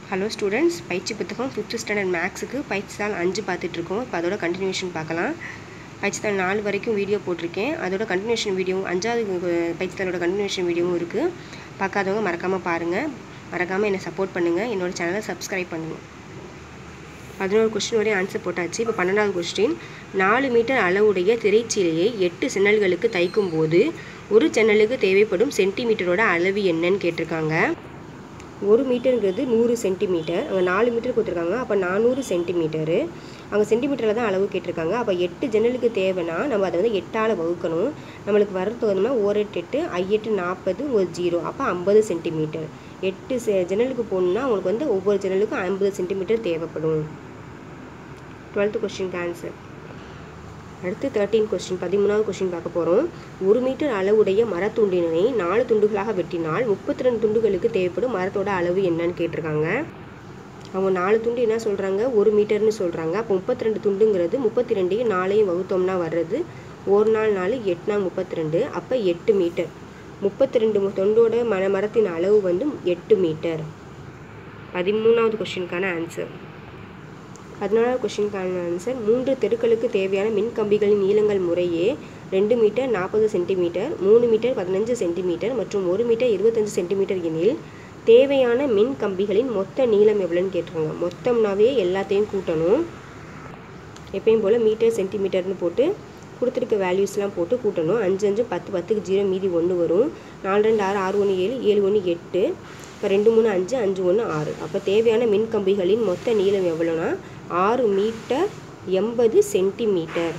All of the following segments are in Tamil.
ஹலோ ஸ்டூடெண்ட்ஸ் பயிற்சி புத்தகம் ஃபிஃப்த் ஸ்டாண்டர்ட் மேக்ஸுக்கு பயிற்சி தாள் அஞ்சு பார்த்துட்ருக்கோம் இப்போ அதோட கண்டினியூஷன் பார்க்கலாம் பயிற்சி தாள் நாலு வரைக்கும் வீடியோ போட்டிருக்கேன் அதோட கண்டினியூஷன் வீடியோ அஞ்சாவது பயிற்சி தாளோட கண்டினியூஷன் வீடியோவும் இருக்குது பார்க்காதவங்க மறக்காமல் பாருங்கள் மறக்காமல் என்னை சப்போர்ட் பண்ணுங்கள் என்னோட சேனலை சப்ஸ்கிரைப் பண்ணுங்கள் பதினோரு கொஸ்டின் வரையும் ஆன்சர் போட்டாச்சு இப்போ பன்னெண்டாவது கொஸ்டின் நாலு மீட்டர் அளவுடைய திரைச்சீலையை எட்டு சென்னல்களுக்கு தைக்கும் போது ஒரு சென்னலுக்கு தேவைப்படும் சென்டிமீட்டரோட அளவு என்னன்னு கேட்டிருக்காங்க ஒரு மீட்டருங்கிறது நூறு சென்டிமீட்டர் அங்கே நாலு மீட்டர் கொடுத்துருக்காங்க அப்போ நானூறு சென்டிமீட்டரு அங்கே சென்டிமீட்டரில் தான் அளவு கேட்டிருக்காங்க அப்போ எட்டு ஜன்னலுக்கு தேவைன்னா நம்ம அதை வந்து எட்டால் வகுக்கணும் நம்மளுக்கு வரது வந்து ஓர் எட்டு எட்டு ஐஎட்டு நாற்பது ஒரு ஜீரோ அப்போ ஐம்பது சென்டிமீட்டர் எட்டு செ ஜன்னலுக்கு போகணுன்னா அவங்களுக்கு வந்து ஒவ்வொரு ஜன்னலுக்கும் ஐம்பது சென்டிமீட்டர் தேவைப்படும் டுவெல்த்து கொஸ்டினுக்கு ஆன்சர் அடுத்து தேர்ட்டீன் கொஸ்டின் பதிமூணாவது கொஸ்டின் பார்க்க போகிறோம் ஒரு மீட்டர் அளவுடைய மரத்துண்டினை நாலு துண்டுகளாக வெட்டினால் முப்பத்தி ரெண்டு துண்டுகளுக்கு தேவைப்படும் மரத்தோட அளவு என்னன்னு கேட்டிருக்காங்க அவங்க நாலு துண்டு என்ன சொல்கிறாங்க ஒரு மீட்டர்னு சொல்கிறாங்க அப்போ முப்பத்தி ரெண்டு துண்டுங்கிறது முப்பத்தி ரெண்டையும் நாளையும் வகுத்தோம்னா வர்றது ஒரு நாள் நாலு எட்டு நாள் முப்பத்தி ரெண்டு அப்போ எட்டு மீட்டர் முப்பத்தி ரெண்டு தொண்டோட மர மரத்தின் அளவு வந்து எட்டு மீட்டர் பதிமூணாவது கொஸ்டினுக்கான ஆன்சர் பதினாலாவது கொஸ்டினுக்கான ஆன்சர் மூன்று தெருக்களுக்கு தேவையான மின் கம்பிகளின் நீளங்கள் முறையே ரெண்டு மீட்டர் நாற்பது சென்டிமீட்டர் மூணு மீட்டர் பதினஞ்சு சென்டிமீட்டர் மற்றும் ஒரு மீட்டர் இருபத்தஞ்சு சென்டிமீட்டர் எனில் தேவையான மின் கம்பிகளின் மொத்த நீளம் எவ்வளோன்னு கேட்டிருக்காங்க மொத்தம்னாவே எல்லாத்தையும் கூட்டணும் எப்பயும் போல் மீட்டர் சென்டிமீட்டர்னு போட்டு கொடுத்துருக்க வேல்யூஸ்லாம் போட்டு கூட்டணும் அஞ்சு அஞ்சு பத்து பத்துக்கு ஜீரோ மீதி ஒன்று வரும் நாலு ரெண்டு ஆறு ஆறு ஒன்று ஏழு ஏழு ஒன்று எட்டு இப்போ ரெண்டு மூணு அஞ்சு அஞ்சு ஒன்று ஆறு அப்போ தேவையான மின் கம்பிகளின் மொத்த நீளம் எவ்வளோனா ஆறு மீட்டர் எண்பது சென்டிமீட்டர்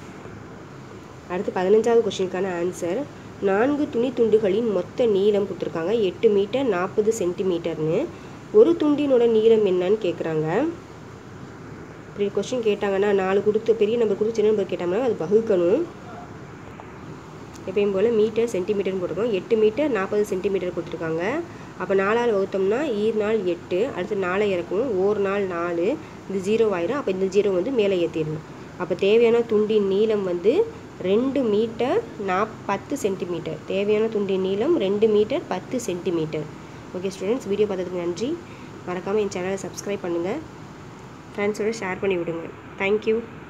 அடுத்து பதினஞ்சாவது கொஷினுக்கான ஆன்சர் நான்கு துணி துண்டுகளின் மொத்த நீளம் கொடுத்துருக்காங்க எட்டு மீட்டர் நாற்பது சென்டிமீட்டர்னு ஒரு துண்டினோட நீளம் என்னன்னு கேட்குறாங்க இப்படி கொஸ்டின் கேட்டாங்கன்னா நாலு கொடுத்து பெரிய நம்பர் கொடுத்து சின்ன நம்பர் கேட்டாங்கன்னா அது வகுக்கணும் எப்பயும் போல் மீட்டர் சென்டிமீட்டர்னு போட்டிருக்கோம் எட்டு மீட்டர் நாற்பது சென்டிமீட்டர் கொடுத்துருக்காங்க அப்போ நாலால் வகுத்தோம்னா ஈர் நாள் எட்டு அடுத்து நாளை இறக்கணும் ஓர் நாள் நாலு இது ஜீரோ ஆயிரும் அப்போ இந்த ஜீரோ வந்து மேலே ஏற்றிடணும் அப்போ தேவையான துண்டின் நீளம் வந்து ரெண்டு மீட்டர் நாப் பத்து சென்டிமீட்டர் தேவையான துண்டின் நீளம் ரெண்டு மீட்டர் பத்து சென்டிமீட்டர் ஓகே ஸ்டூடெண்ட்ஸ் வீடியோ பார்த்ததுக்கு நன்றி மறக்காமல் என் சேனலை சப்ஸ்கிரைப் பண்ணுங்கள் ஃப்ரெண்ட்ஸோட ஷேர் பண்ணி விடுங்க தேங்க்யூ